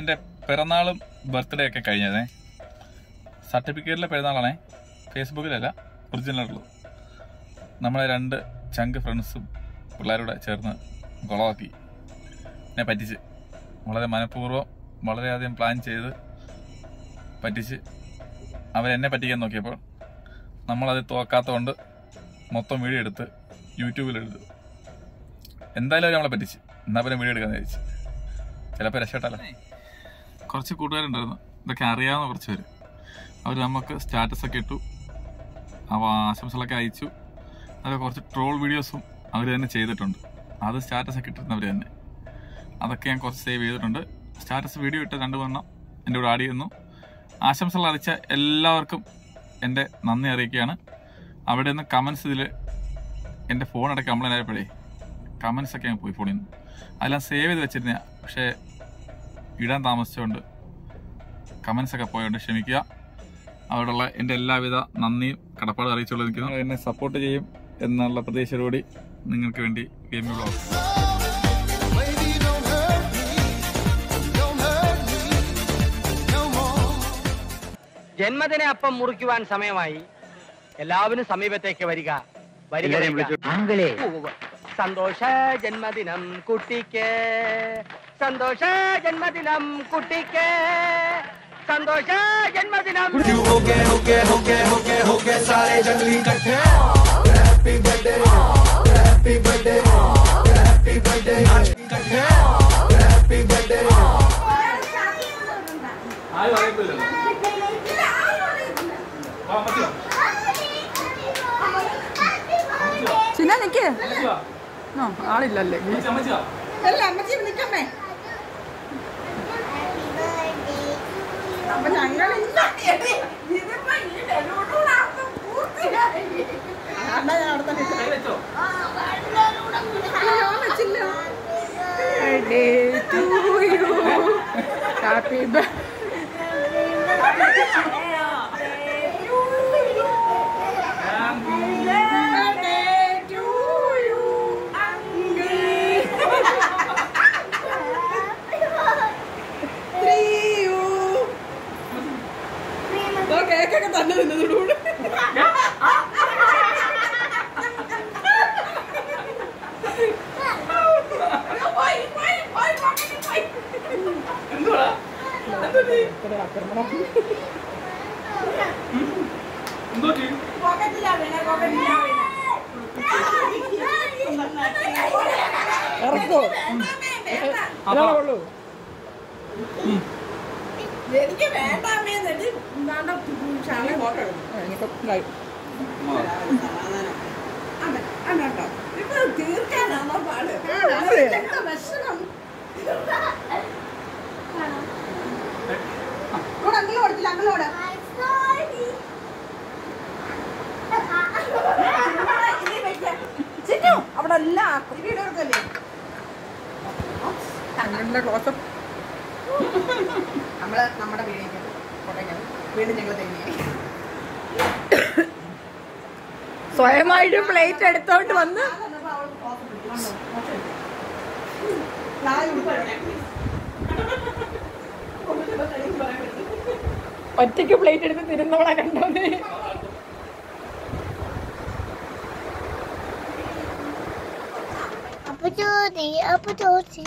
എൻ്റെ പിറന്നാളും ബർത്ത്ഡേ ഒക്കെ കഴിഞ്ഞതേ സർട്ടിഫിക്കറ്റിലെ പിറന്നാളാണേ ഫേസ്ബുക്കിലല്ല ഒറിജിനലുള്ളൂ നമ്മളെ രണ്ട് ചങ്ക് ഫ്രണ്ട്സും പിള്ളേരോടെ ചേർന്ന് കുളമാക്കി എന്നെ പറ്റിച്ച് വളരെ മനഃപൂർവ്വം വളരെയധികം പ്ലാൻ ചെയ്ത് പറ്റിച്ച് അവരെന്നെ പറ്റിക്കാൻ നോക്കിയപ്പോൾ നമ്മളത് തോക്കാത്തതുകൊണ്ട് മൊത്തം വീഡിയോ എടുത്ത് യൂട്യൂബിലെടുത്തു എന്തായാലും അവർ നമ്മളെ പറ്റിച്ച് എന്നാ പിന്നെ വീഡിയോ എടുക്കാന്ന് വിചാരിച്ചു ചിലപ്പോൾ രക്ഷപ്പെട്ടല്ല കുറച്ച് കൂട്ടുകാരുണ്ടായിരുന്നു ഇതൊക്കെ അറിയാവുന്ന കുറച്ച് പേര് അവർ നമുക്ക് സ്റ്റാറ്റസ് ഒക്കെ ഇട്ടു അവ ആശംസകളൊക്കെ അയച്ചു അതൊക്കെ കുറച്ച് ട്രോൾ വീഡിയോസും അവർ തന്നെ ചെയ്തിട്ടുണ്ട് അത് സ്റ്റാറ്റസ് ഒക്കെ ഇട്ടിരുന്നവർ തന്നെ അതൊക്കെ ഞാൻ കുറച്ച് സേവ് ചെയ്തിട്ടുണ്ട് സ്റ്റാറ്റസ് വീഡിയോ ഇട്ട് രണ്ട് വണ്ണം എൻ്റെ കൂടെ ആഡ് ചെയ്യുന്നു ആശംസകൾ അറിയിച്ച എല്ലാവർക്കും എൻ്റെ നന്ദി അറിയിക്കുകയാണ് അവിടെ നിന്ന് കമൻസ് ഇതിൽ എൻ്റെ ഫോൺ ഇടയ്ക്ക് കംപ്ലൈൻ്റ് ആയപ്പോഴേ കമൻസ് ഒക്കെ അങ്ങ് പോയി ഫോണിൽ നിന്ന് അതെല്ലാം സേവ് ചെയ്ത് വെച്ചിരുന്ന പക്ഷേ ഇടാൻ താമസിച്ചുകൊണ്ട് കമൻസ് ഒക്കെ പോയതുകൊണ്ട് ക്ഷമിക്കുക അവിടെയുള്ള എൻ്റെ എല്ലാവിധ നന്ദിയും കടപ്പാടും അറിയിച്ചുകൊണ്ടിരിക്കുന്നു എന്നെ സപ്പോർട്ട് ചെയ്യും എന്നുള്ള പ്രതീക്ഷയോടുകൂടി നിങ്ങൾക്ക് വേണ്ടി game blog Baby, don't hurt me. Don't hurt me no more. ജന്മദിന അപ്പം മുറിക്കുവാൻ സമയമായി എല്ലാവരും സമീപത്തേക്ക് വരിക വരിക വരിക. ഉവ്വ്. സന്തോഷ ജന്മദിനം കുട്ടിക്ക് സന്തോഷ ജന്മദിനം കുട്ടിക്ക് സന്തോഷ ജന്മദിനം ചിന്ന നിക്ക് ആ ആളില്ലല്ലേ അല്ല അമ്മച്ചി നിക്കമ്മേ അപ്പൊ ഞങ്ങൾ ഹാപ്പി കേക്കൊക്കെ തന്നെ തിന്നതോടുകൂടി ഇറക്കോ ഒരാളേ എനിക്ക് വേണ്ടാമേ തീർക്കാനാണോ പാട് ഭക്ഷണം അങ്ങോട്ട് കൊടുത്തില്ല അങ്ങോട്ട് ചിറ്റു അവിടെ എല്ലാം വീഡിയോ എടുക്കല്ലേ തങ്ങളുടെ ക്ലോസപ്പ് നമ്മള് നമ്മുടെ വീടിലേക്ക് കൊടൈക്കനാൽ വീണ്ടും ഞങ്ങൾ തന്നെയായി സ്വയമായിട്ട് പ്ലേറ്റ് എടുത്തോണ്ട് വന്ന് ഒറ്റയ്ക്ക് പ്ലേറ്റ് എടുത്ത് തിരുന്നവളെ കണ്ടോന്നേ അപ്പൊ ചോദി അപ്പൊ ചോദി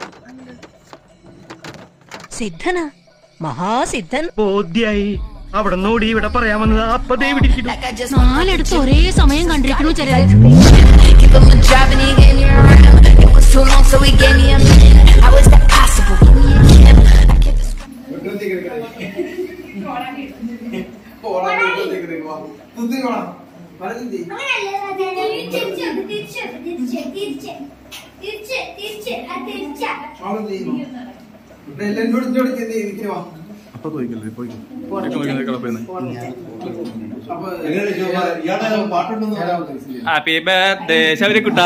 സിദ്ധനാ മഹാസിദ്ധൻ ബോധ്യായി അവിടെ നോടി ഇവിടെ പറയാൻ വന്നത് അപ്പൊ ദേ ഇവിടെ ഇരിക്കുന്നു. നാലെടുത്ത് ഒരേ സമയം കണ്ടിരിക്കണു ചിലര് Keep him driving, he gave me a ride. It was too long, so he gave me a minute. How is that possible? Give me a chance. I can't describe. അപ്പൊ പോയിക്കല്ലേ പോയിക്കോ ഹാപ്പി ബർത്ത്ഡേ ശബരിക്കുട്ട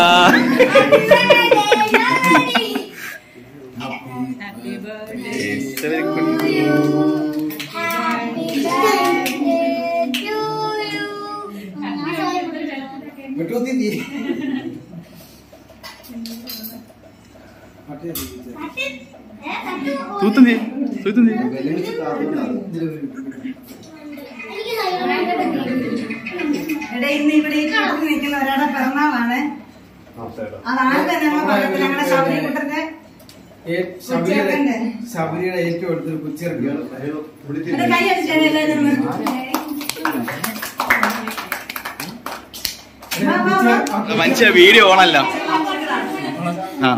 തൂത്തുന്തി തൂത്തുന്തി എടാ ഇന്ന് ഇവിടെ ഈ കൂട്ടത്തിൽ നിൽക്കുന്ന ഒരാളുടെ പിറന്നാളാണ് അതാരുടെ ഞങ്ങൾ പറഞ്ഞത് ഞങ്ങളുടെ ശബരി കുട്ടന്റെ ശബരിയുടെ ശബരിയുടെ ഏറ്റവും അടുത്തൊരു കൊച്ചിറക്കിയാണ് എന്റെ കൈ അടിച്ചാണ് എല്ലാവരും മനുഷ്യ വീഡിയോ ഓണല്ല ആ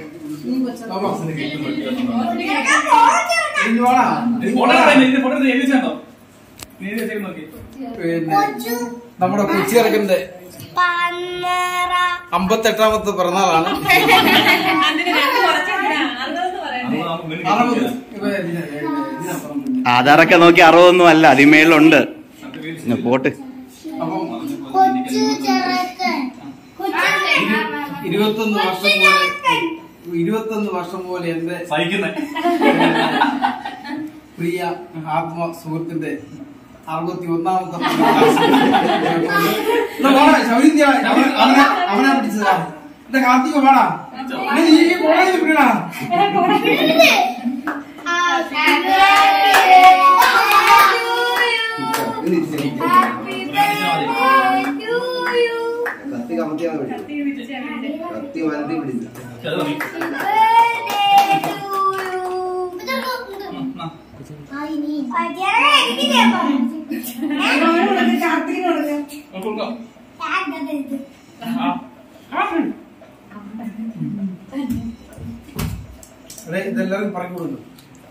പിന്നെ നമ്മുടെ കൊച്ചിറക്കന്റെ അമ്പത്തെട്ടാമത്തെ പിറന്നാളാണ് അറുപത് ഇപ്പൊ ഇതിനാ- ഇതിനാ പറഞ്ഞത്. ആധാറൊക്കെ നോക്കി അറുപതൊന്നും അല്ല അതിമേലുണ്ട് പോട്ട് അപ്പം ഇരുപത്തൊന്ന് വർഷം പോലെ ഇരുപത്തൊന്ന് വർഷം പോലെ എന്റെ പ്രിയ ആത്മ സുഹൃത്തിന്റെ അറുപത്തി ഒന്നാമത്തെ അവനെ അവനെ പിടിച്ചതാ എന്റെ കാർത്തിക വേണാ നീ ഈ കോളേജിൽ വിടണ കത്തി കമത്തിയാണ് കത്തി വരട്ടി പിടിച്ചു കാർത്തികിനോട് അതെ ഇതെല്ലാവരും പറഞ്ഞു കൊടുക്കും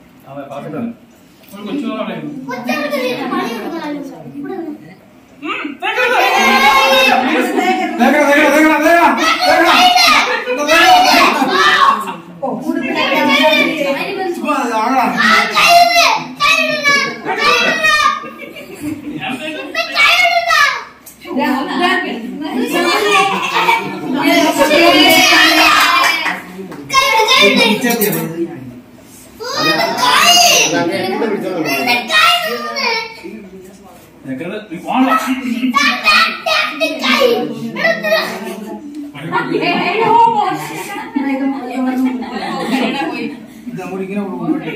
നമ്മളിങ്ങനെ മുന്നോട്ട്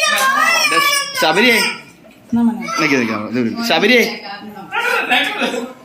ശബരിയെ നിക്ക് നിക്ക്. ഇത് ശബരിയെ